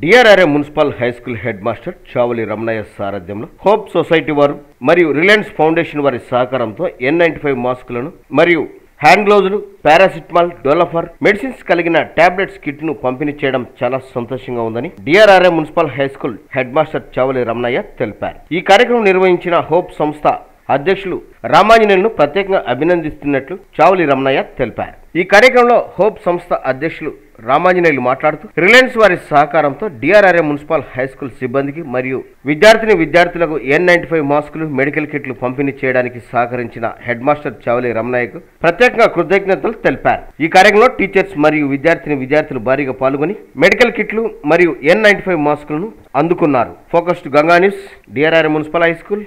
డిఆర్ఆర్ఏ municipal high school head master Chavali Ramanaiah సారథ్యంలో Hope society వారు మరియు రిలయన్స్ ఫౌండేషన్ వారి సహకారంతో ఎన్ నైన్టీ ఫైవ్ మాస్కులను మరియు హ్యాండ్ గ్లౌజులు పారాసిటమాల్ డోలఫర్ మెడిసిన్స్ కలిగిన టాబ్లెట్స్ కిట్ ను పంపిణీ చేయడం చాలా సంతోషంగా ఉందని DRRA municipal high school head master Chavali Ramanaiah తెలిపారు ఈ కార్యక్రమం నిర్వహించిన హోప్ సంస్థ అధ్యక్షులు రామాంజనేయులను ప్రత్యేకంగా అభినందిస్తున్నట్లు చావలి రమణయ్య తెలిపారు ఈ కార్యక్రమంలో హోప్ సంస్థ అధ్యక్షులు రామాంజనేయులు మాట్లాడుతూ రిలయన్స్ వారి సహకారంతో డిఆర్ఆర్ఏ మున్సిపల్ హై స్కూల్ సిబ్బందికి మరియు విద్యార్థిని విద్యార్థులకు ఎన్ నైన్టీ ఫైవ్ మాస్కులు మెడికల్ కిట్లు పంపిణీ చేయడానికి సహకరించిన హెడ్ మాస్టర్ చావలి రమణయ్యకు ప్రత్యేకంగా కృతజ్ఞతలు తెలిపారు ఈ కార్యక్రమంలో టీచర్స్ మరియు విద్యార్థిని విద్యార్థులు భారీగా పాల్గొని మెడికల్ కిట్లు మరియు ఎన్ నైన్టీ ఫైవ్ మాస్కులను అందుకున్నారు focused Ganga news DRRA municipal high school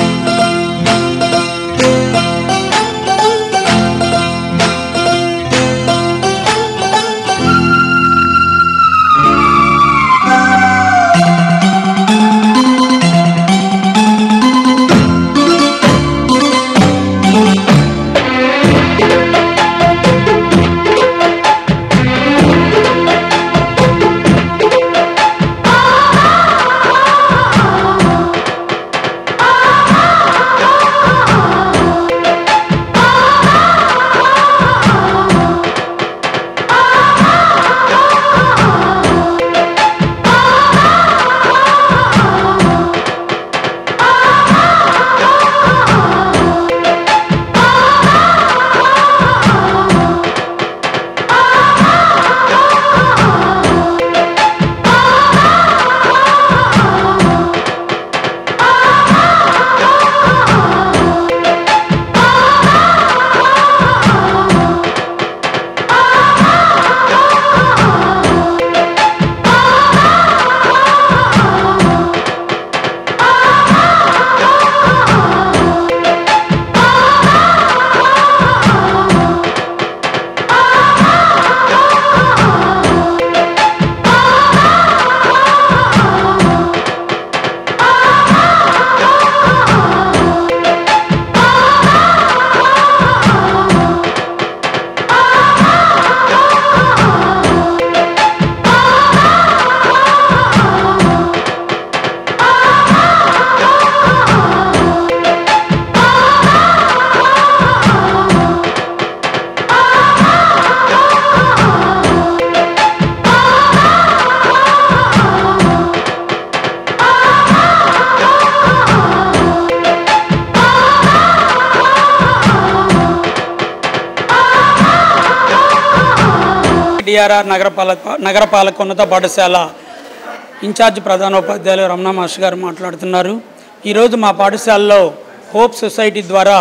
DRR నగరపాలక నగరపాలక ఉన్నత పాఠశాల ఇన్ఛార్జ్ ప్రధానోపాధ్యాయులు రమణ మాస్టర్ గారు మాట్లాడుతున్నారు ఈరోజు మా పాఠశాలలో హోప్ సొసైటీ ద్వారా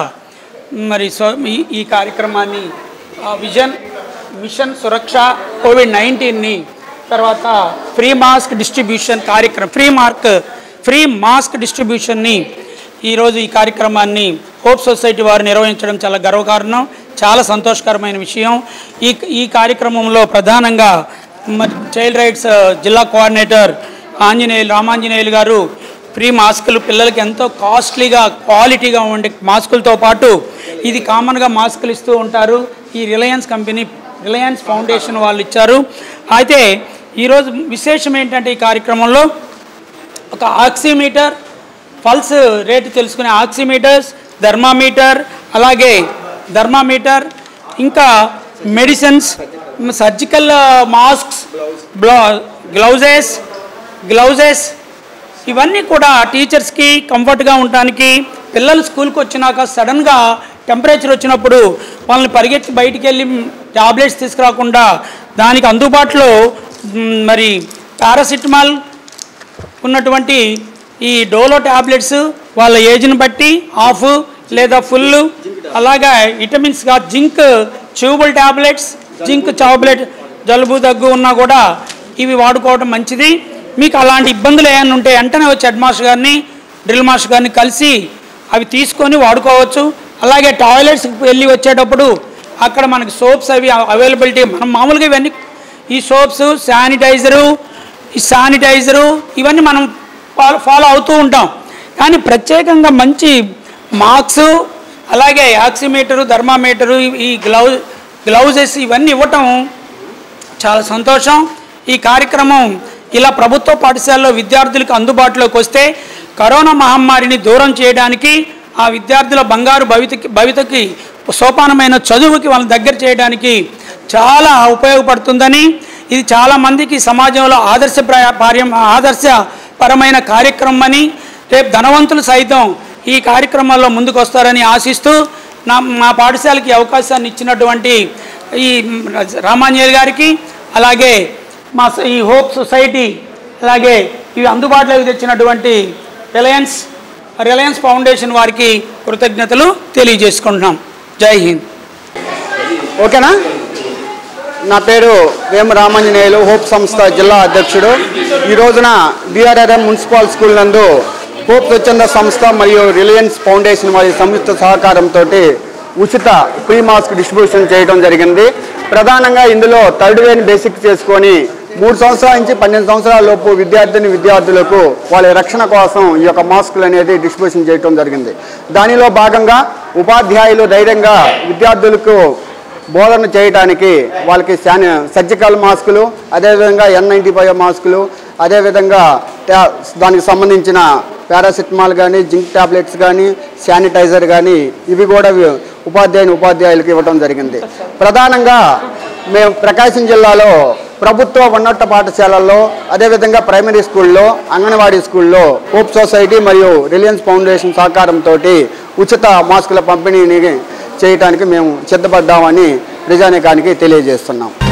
మరి సో ఈ ఈ కార్యక్రమాన్ని ఆ, విజన్ మిషన్ సురక్ష కోవిడ్ నైన్టీన్ని తర్వాత ఫ్రీ మాస్క్ డిస్ట్రిబ్యూషన్ కార్యక్రమం ఫ్రీ మార్క్ ఫ్రీ మాస్క్ డిస్ట్రిబ్యూషన్ని ఈరోజు ఈ కార్యక్రమాన్ని హోప్ సొసైటీ వారు నిర్వహించడం చాలా గర్వకారణం చాలా సంతోషకరమైన విషయం ఈ ఈ కార్యక్రమంలో ప్రధానంగా మరి చైల్డ్ రైట్స్ ఆ, జిల్లా కోఆర్డినేటర్ ఆంజనేయులు రామాంజనేయులు గారు ఫ్రీ మాస్కులు పిల్లలకి ఎంతో కాస్ట్లీగా క్వాలిటీగా ఉండే మాస్కులతో పాటు ఇది కామన్గా మాస్కులు ఇస్తూ ఉంటారు ఈ రిలయన్స్ కంపెనీ రిలయన్స్ ఫౌండేషన్ వాళ్ళు ఇచ్చారు అయితే ఈరోజు విశేషం ఏంటంటే ఈ కార్యక్రమంలో ఒక ఆక్సిమీటర్ పల్స్ రేటు తెలుసుకునే ఆక్సిమీటర్స్ థర్మామీటర్ అలాగే థర్మామీటర్ ఇంకా మెడిసిన్స్ సర్జికల్ మాస్క్స్ బ్లౌ గ్లౌజెస్ గ్లౌజెస్ ఇవన్నీ కూడా టీచర్స్కి కంఫర్ట్గా ఉండటానికి పిల్లలు స్కూల్కి వచ్చినాక సడన్గా టెంపరేచర్ వచ్చినప్పుడు వాళ్ళని పరిగెత్తి బయటికి వెళ్ళి టాబ్లెట్స్ తీసుకురాకుండా దానికి అందుబాటులో మ్, మరి పారాసిటమాల్ ఉన్నటువంటి ఈ డోలో ట్యాబ్లెట్స్ వాళ్ళ ఏజ్ని బట్టి హాఫ్ లేదా ఫుల్ అలాగా విటమిన్స్గా జింక్ ట్యూబుల్ ట్యాబ్లెట్స్ జింక్ టాబ్లెట్ జలుబు దగ్గు ఉన్నా కూడా ఇవి వాడుకోవడం మంచిది మీకు అలాంటి ఇబ్బందులు ఏమైనా ఉంటే వెంటనే వచ్చి హెడ్ మాస్టర్ గారిని డ్రిల్ మాస్టర్ గారిని కలిసి అవి తీసుకొని వాడుకోవచ్చు అలాగే టాయిలెట్స్కి వెళ్ళి వచ్చేటప్పుడు అక్కడ మనకి సోప్స్ అవి అవైలబిలిటీ మనం మామూలుగా ఇవన్నీ ఈ సోప్స్ శానిటైజరు ఈ శానిటైజరు ఇవన్నీ మనం ఫాలో ఫాలో అవుతూ ఉంటాం కానీ ప్రత్యేకంగా మంచి మార్క్స్ అలాగే ఆక్సిమీటరు థర్మామీటరు ఈ- ఈ గ్లౌ గ్లౌజెస్ ఇవన్నీ ఇవ్వటం చాలా సంతోషం ఈ కార్యక్రమం ఇలా ప్రభుత్వ పాఠశాలలో విద్యార్థులకు అందుబాటులోకి వస్తే కరోనా మహమ్మారిని దూరం చేయడానికి ఆ విద్యార్థుల బంగారు భవితకి భవితకి సోపానమైన చదువుకి వాళ్ళని దగ్గర చేయడానికి చాలా ఉపయోగపడుతుందని ఇది చాలామందికి సమాజంలో ఆదర్శప్రాయ పార్యం ఆదర్శపరమైన కార్యక్రమం అని రేపు ధనవంతులు సైతం ఈ కార్యక్రమాల్లో ముందుకు వస్తారని ఆశిస్తూ నా మా పాఠశాలకి ఈ అవకాశాన్ని ఇచ్చినటువంటి ఈ రామాంజనేయులు గారికి అలాగే మా స- ఈ హోప్ సొసైటీ అలాగే ఇవి అందుబాటులోకి తెచ్చినటువంటి రిలయన్స్ రిలయన్స్ ఫౌండేషన్ వారికి కృతజ్ఞతలు తెలియజేసుకుంటున్నాం జై హింద్ ఓకేనా నా పేరు వేమ రామాంజనేయులు హోప్ సంస్థ జిల్లా అధ్యక్షుడు ఈ రోజున డిఆర్ఆర్ఎం మున్సిపల్ స్కూల్ నందు హోప్ స్వచ్ఛంద సంస్థ మరియు రిలయన్స్ ఫౌండేషన్ వారి సంయుక్త సహకారంతో ఉచిత ఫ్రీ మాస్క్ డిస్ట్రిబ్యూషన్ చేయడం జరిగింది ప్రధానంగా ఇందులో థర్డ్ వేని బేసిక్ చేసుకొని మూడు సంవత్సరాల నుంచి పన్నెండు సంవత్సరాల లోపు విద్యార్థిని విద్యార్థులకు వాళ్ళ రక్షణ కోసం ఈ యొక్క మాస్కులు అనేది డిస్ట్రిబ్యూషన్ చేయడం జరిగింది దానిలో భాగంగా ఉపాధ్యాయులు ధైర్యంగా విద్యార్థులకు బోధన చేయడానికి వాళ్ళకి శాని సర్జికల్ మాస్కులు అదేవిధంగా ఎన్ నైంటీ ఫైవ్ మాస్కులు అదేవిధంగా ట్యా- దానికి సంబంధించిన పారాసిటమాల్ కానీ జింక్ టాబ్లెట్స్ కానీ శానిటైజర్ కానీ ఇవి కూడా వి- ఉపాధ్యాయుని ఉపాధ్యాయులకు ఇవ్వడం జరిగింది ప్రధానంగా మేము ప్రకాశం జిల్లాలో ప్రభుత్వ ఉన్నత పాఠశాలల్లో అదేవిధంగా ప్రైమరీ స్కూల్లో అంగన్వాడీ స్కూల్లో హోప్ సొసైటీ మరియు రిలయన్స్ ఫౌండేషన్ సహకారంతో ఉచిత మాస్కుల పంపిణీని చేయడానికి మేము సిద్ధపడ్డామని ప్రజానీకానికి తెలియజేస్తున్నాం